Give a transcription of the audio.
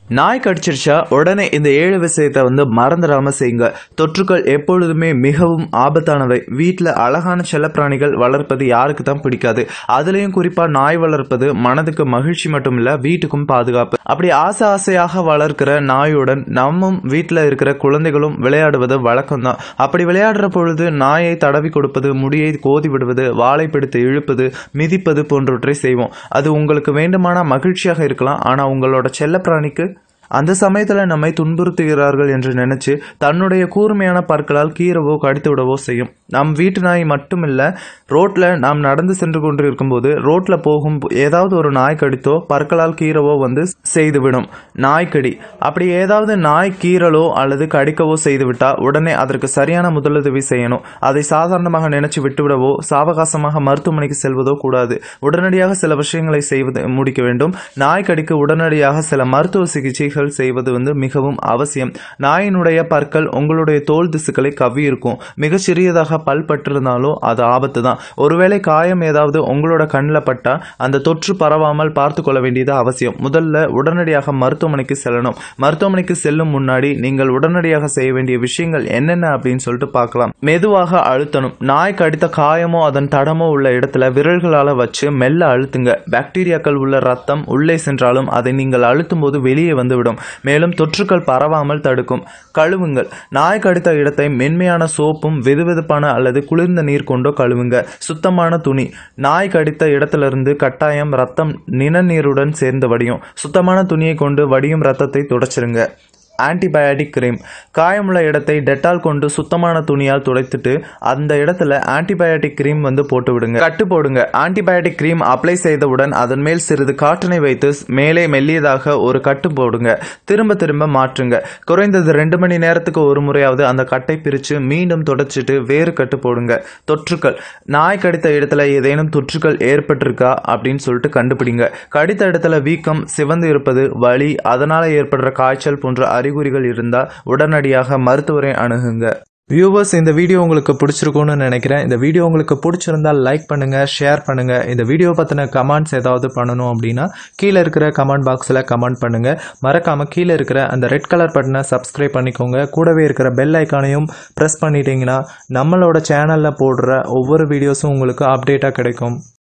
நாய் கடிச்சிருச்சா உடனே இந்த ஏழு விஷயத்தை வந்து மறந்துடாம செய்யுங்க தொற்றுக்கள் எப்பொழுதுமே மிகவும் ஆபத்தானவை வீட்டில் அழகான செல்லப்பிராணிகள் வளர்ப்பது யாருக்கு தான் பிடிக்காது அதுலேயும் குறிப்பாக நாய் வளர்ப்பது மனதுக்கு மகிழ்ச்சி மட்டும் இல்லை வீட்டுக்கும் பாதுகாப்பு அப்படி ஆசை ஆசையாக வளர்க்கிற நாயுடன் நம்மும் வீட்டில் இருக்கிற குழந்தைகளும் விளையாடுவது வழக்கம்தான் அப்படி விளையாடுற பொழுது நாயை தடவி கொடுப்பது முடியை கோதி விடுவது வாழை பிடித்து இழுப்பது மிதிப்பது போன்றவற்றை செய்வோம் அது உங்களுக்கு வேண்டுமான மகிழ்ச்சியாக இருக்கலாம் ஆனால் உங்களோட செல்லப்பிராணிக்கு அந்த சமயத்தில் நம்மை துன்புறுத்துகிறார்கள் என்று நினைச்சு தன்னுடைய கூர்மையான பற்களால் கீறவோ கடித்து விடவோ செய்யும் நம் வீட்டு நாய் மட்டுமில்ல ரோட்ல நாம் நடந்து சென்று கொண்டு இருக்கும்போது ரோட்ல போகும் ஏதாவது ஒரு நாய் கடித்தோ பற்களால் கீறவோ வந்து செய்துவிடும் நாய்க்கடி அப்படி ஏதாவது நாய் கீறலோ அல்லது கடிக்கவோ செய்துவிட்டா உடனே அதற்கு சரியான முதலுதவி செய்யணும் அதை சாதாரணமாக நினைச்சு விட்டுவிடவோ சாவகாசமாக மருத்துவமனைக்கு செல்வதோ கூடாது உடனடியாக சில விஷயங்களை செய்வது முடிக்க வேண்டும் நாய் கடிக்கு உடனடியாக சில மருத்துவ சிகிச்சைகள் செய்வது வந்து மிகவும் அவசியம் நாயினுடைய பற்கள் உங்களுடைய தோல் திசுக்களை கவ்வி இருக்கும் மிக சிறியதாக பல் பட்டிருந்தாலும் அது ஆபத்து தான் ஒருவேளை காயம் ஏதாவது உங்களோட கண்ணில் பட்டா அந்த தொற்று பரவாமல் பார்த்து கொள்ள வேண்டியது அவசியம் முதல்ல உடனடியாக மருத்துவமனைக்கு செல்லணும் மருத்துவமனைக்கு செல்லும் முன்னாடி நீங்கள் உடனடியாக செய்ய வேண்டிய விஷயங்கள் என்னென்ன அப்படின்னு சொல்லிட்டு பார்க்கலாம் மெதுவாக அழுத்தணும் நாய் கடித்த காயமோ அதன் தடமோ உள்ள இடத்துல விரல்களால் வச்சு மெல்ல அழுத்துங்க பாக்டீரியாக்கள் உள்ள ரத்தம் உள்ளே சென்றாலும் அதை நீங்கள் அழுத்தும் போது வெளியே வந்துவிடும் மேலும் தொற்றுக்கள் பரவாமல் தடுக்கும் கழுவுங்கள் நாய் கடித்த இடத்தை மென்மையான சோப்பும் வெதுவெதுப்பான அல்லது குளிர்ந்த நீர் கொண்டோ கழுவுங்க சுத்தமான துணி நாய் கடித்த இடத்திலிருந்து கட்டாயம் ரத்தம் நிணநீருடன் சேர்ந்து வடியும் சுத்தமான துணியை கொண்டு வடியும் ரத்தத்தை துடைச்சிருங்க ஆன்டிபயாட்டிக் கிரீம் காயமுள்ள இடத்தை டெட்டால் கொண்டு சுத்தமான துணியால் துடைத்துட்டு அந்த இடத்துல ஆன்டிபயாட்டிக் கிரீம் வந்து போட்டு விடுங்க கட்டு போடுங்க ஆன்டிபயாட்டிக் கிரீம் அப்ளை செய்தவுடன் அதன் மேல் சிறிது காற்றினை வைத்து மேலே மெல்லியதாக ஒரு கட்டு போடுங்க திரும்ப திரும்ப மாற்றுங்க குறைந்தது ரெண்டு மணி நேரத்துக்கு ஒரு முறையாவது அந்த கட்டை பிரித்து மீண்டும் தொடச்சிட்டு வேறு கட்டு போடுங்க தொற்றுக்கள் நாய் கடித்த இடத்துல ஏதேனும் தொற்றுக்கள் ஏற்பட்டிருக்கா அப்படின்னு சொல்லிட்டு கண்டுபிடிங்க கடித்த இடத்துல வீக்கம் சிவந்து இருப்பது வலி அதனால ஏற்படுற காய்ச்சல் போன்ற அறிகுறிகள் இருந்தால் உடனடியாக மருத்துவரை அணுகுங்க வியூவர்ஸ் இந்த வீடியோ உங்களுக்கு பிடிச்சிருக்கும்னு நினைக்கிறேன் இந்த வீடியோ உங்களுக்கு பிடிச்சிருந்தால் லைக் பண்ணுங்க ஷேர் பண்ணுங்க இந்த வீடியோ பற்றின கமெண்ட்ஸ் ஏதாவது பண்ணணும் அப்படின்னா கீழே இருக்கிற கமெண்ட் பாக்ஸில் கமெண்ட் பண்ணுங்க மறக்காம கீழே இருக்கிற அந்த ரெட் கலர் பட்டனை சப்ஸ்கிரைப் பண்ணிக்கோங்க கூடவே இருக்கிற பெல் ஐக்கானையும் ப்ரெஸ் பண்ணிட்டீங்கன்னா நம்மளோட சேனலில் போடுற ஒவ்வொரு வீடியோஸும் உங்களுக்கு அப்டேட்டாக கிடைக்கும்